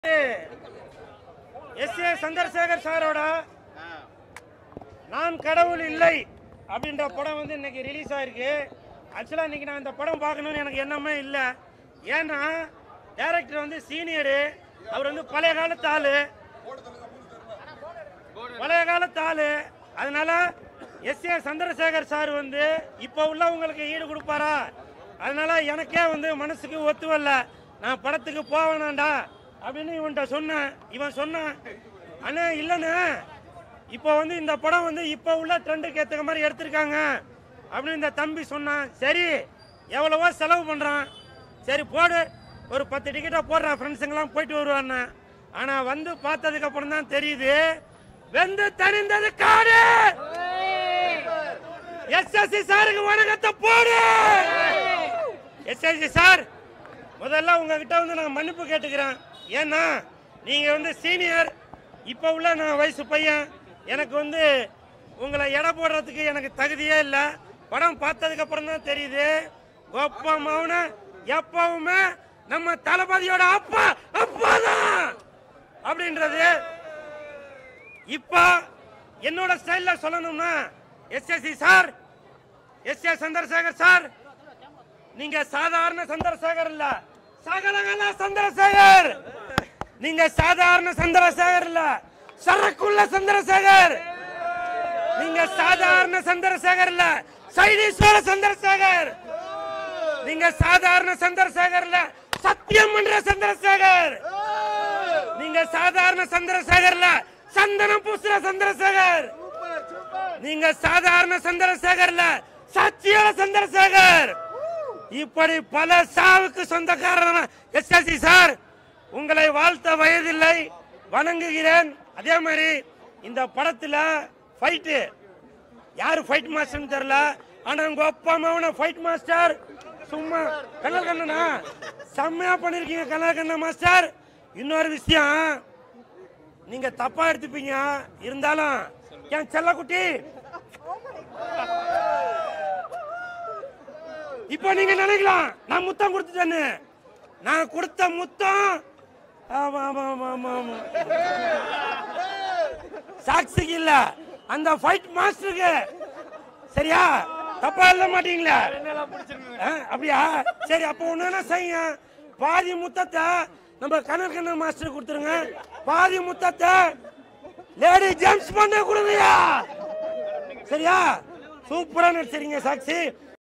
S A Chandrasekhar சாரோட நான் கடவுள் இல்லை அப்படின்ற படம் வந்து இன்னைக்கு ரிலீஸ் ஆயிருக்கு ஆக்சுவலாக இன்னைக்கு நான் இந்த படம் பார்க்கணும்னு எனக்கு எண்ணமே இல்லை ஏன்னா டேரக்டர் வந்து சீனியரு அவர் வந்து பழைய காலத்து ஆளு பழைய காலத்து ஆளு அதனால எஸ் ஏ சந்திரசேகர் சார் வந்து இப்போ உள்ளவங்களுக்கு ஈடு கொடுப்பாரா அதனால எனக்கே வந்து மனசுக்கு ஒத்து வரல நான் படத்துக்கு போவேனாண்டா அப்படின்னு இவன்கிட்ட சொன்னேன் இவன் சொன்னான் அண்ணா இல்லைண்ணே இப்போ வந்து இந்த படம் வந்து இப்போ உள்ள ட்ரெண்டுக்கு ஏற்றுக்க மாதிரி எடுத்திருக்காங்க அப்படின்னு இந்த தம்பி சொன்னான் சரி எவ்வளவோ செலவு பண்ணுறான் சரி போடு ஒரு பத்து டிக்கெட்டாக போடுறான் ஃப்ரெண்ட்ஸுங்கெல்லாம் போயிட்டு வருவான்னு ஆனால் வந்து பார்த்ததுக்கு அப்புறம் தான் தெரியுது வெந்து தணிந்தது காடு எஸ்எஸ்சி சாருக்கு வணக்கத்தை போடு எஸ்எஸ்சி சார் முதல்ல உங்ககிட்ட வந்து நான் மன்னிப்பு கேட்டுக்கிறேன் ஏன்னா நீங்க வந்து சீனியர் இப்போ உள்ள நான் வயசு பையன் எனக்கு வந்து உங்களை எடை போடுறதுக்கு எனக்கு தகுதியே இல்லை படம் பார்த்ததுக்கு அப்புறம் தான் தெரியுது ஒப்ப மௌன எப்பவுமே நம்ம தளபதியோட அப்பா அப்பா தான் அப்படின்றது இப்போ என்னோட ஸ்டைல்ல சொல்லணும்னா SSC sir S A Chandrasekhar sir நீங்க சாதாரண சந்திரசேகர் இல்ல சகலகல சந்திரசேகர் நீங்க சாதாரண சந்திரசேகர் இல்ல சரக்குள்ள சந்திரசேகர் நீங்க சாதாரண சந்திரசேகர் இல்ல சைனீஸ்வர சந்திரசேகர் நீங்க சாதாரண சந்திரசேகர் இல்ல சத்தியம் என்ற சந்திரசேகர் நீங்க சாதாரண சந்திரசேகர் இல்ல சந்தனம் பூசுற சந்திரசேகர் நீங்க சாதாரண சந்திரசேகர் இல்ல சத்தியால சந்திரசேகர் இப்படி பல சாவுக்கு சொந்தக்காரரான எஸ்எஸ்சி சார் உங்களை வாழ்த்த வயதில்லை வணங்குகிறேன் அதே மாதிரி இந்த படத்துல ஃபைட்டு யாரு ஃபைட் மாஸ்டர்னு தெரியல ஆனா உங்க அப்பா அம்மாவன ஃபைட் மாஸ்டர் சும்மா கண்ணல் கண்ணனா செம்மையா பண்ணிருக்கீங்க கண்ணல் கண்ணா மாஸ்டர் இன்னொரு விஷயம் நீங்க தப்பா எடுத்துப்பீங்க இருந்தாலும் என் செல்லக்குட்டி இப்போ நீங்க நினைக்கலாம் நான் முத்தம் கொடுத்துட்டேன்னு நான் கொடுத்த முத்தம் ஆமா, ஆமா, ஆமா, ஆமா, ஆமா. சாக்சிக்கு இல்ல அந்த ஃபைட் மாஸ்டருக்கு சரியா தப்பா எழுத மாட்டீங்களா ஆ, அப்படியா சரி அப்போ ஒண்ணு செய்யுங்க பாதி முத்தத்தை நம்ம கணர் கண்ணன் மாஸ்டர் கொடுத்துருங்க பாதி முத்தத்தை லேடி ஜேம்ஸ் பண்ண கொடுங்கயா சரியா சூப்பரா நடிச்சிருங்க சாக்சி